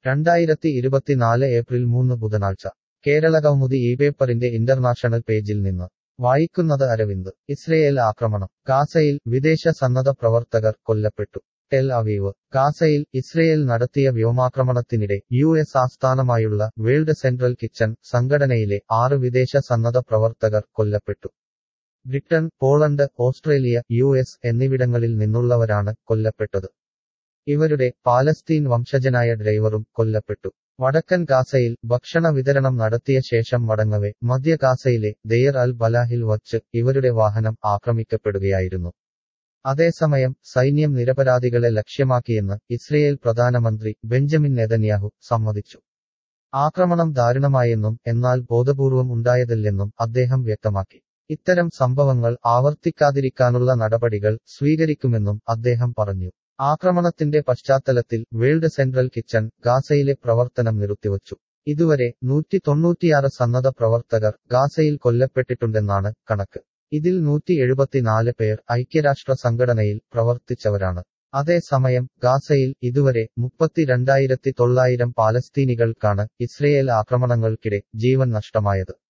രണ്ടായിരത്തി ഇരുപത്തിനാല് ഏപ്രിൽ മൂന്ന് ബുധനാഴ്ച കേരളകൗമുദി ഈ പേപ്പറിന്റെ ഇന്റർനാഷണൽ പേജിൽ നിന്ന് വായിക്കുന്നത് അരവിന്ദ് ഇസ്രയേൽ ആക്രമണം ഗാസയിൽ വിദേശ സന്നദ്ധ പ്രവർത്തകർ കൊല്ലപ്പെട്ടു ടെൽ അവീവ് ഗാസയിൽ ഇസ്രയേൽ നടത്തിയ വ്യോമാക്രമണത്തിനിടെ യു എസ് ആസ്ഥാനമായുള്ള വേൾഡ് സെൻട്രൽ കിച്ചൺ സംഘടനയിലെ ആറ് വിദേശ സന്നദ്ധ പ്രവർത്തകർ കൊല്ലപ്പെട്ടു Britain Poland Australia U S എന്നിവിടങ്ങളിൽ നിന്നുള്ളവരാണ് കൊല്ലപ്പെട്ടത് ഇവരുടെ പാലസ്തീൻ വംശജനായ ഡ്രൈവറും കൊല്ലപ്പെട്ടു വടക്കൻ ഗാസയിൽ ഭക്ഷണ വിതരണം നടത്തിയ ശേഷം മടങ്ങവെ മധ്യ ഗാസയിലെ ദെയർ അൽ ബലാഹിൽ വച്ച് ഇവരുടെ വാഹനം ആക്രമിക്കപ്പെടുകയായിരുന്നു അതേസമയം സൈന്യം നിരപരാധികളെ ലക്ഷ്യമാക്കിയെന്ന് ഇസ്രയേൽ പ്രധാനമന്ത്രി ബെഞ്ചമിൻ നെതന്യാഹു സമ്മതിച്ചു ആക്രമണം ദാരുണമായെന്നും എന്നാൽ ബോധപൂർവം ഉണ്ടായതല്ലെന്നും അദ്ദേഹം വ്യക്തമാക്കി ഇത്തരം സംഭവങ്ങൾ ആവർത്തിക്കാതിരിക്കാനുള്ള നടപടികൾ സ്വീകരിക്കുമെന്നും അദ്ദേഹം പറഞ്ഞു ആക്രമണത്തിന്റെ പശ്ചാത്തലത്തിൽ വേൾഡ് സെൻട്രൽ കിച്ചൺ ഗാസയിലെ പ്രവർത്തനം നിർത്തിവച്ചു ഇതുവരെ നൂറ്റി തൊണ്ണൂറ്റിയാറ് സന്നദ്ധ പ്രവർത്തകർ ഗാസയിൽ കൊല്ലപ്പെട്ടിട്ടുണ്ടെന്നാണ് കണക്ക് ഇതിൽ നൂറ്റി എഴുപത്തിനാല് പേർ ഐക്യരാഷ്ട്ര സംഘടനയിൽ പ്രവർത്തിച്ചവരാണ് അതേസമയം ഗാസയിൽ ഇതുവരെ മുപ്പത്തിരണ്ടായിരത്തി തൊള്ളായിരം പാലസ്തീനികൾക്കാണ് ഇസ്രയേൽ ആക്രമണങ്ങൾക്കിടെ ജീവൻ നഷ്ടമായത്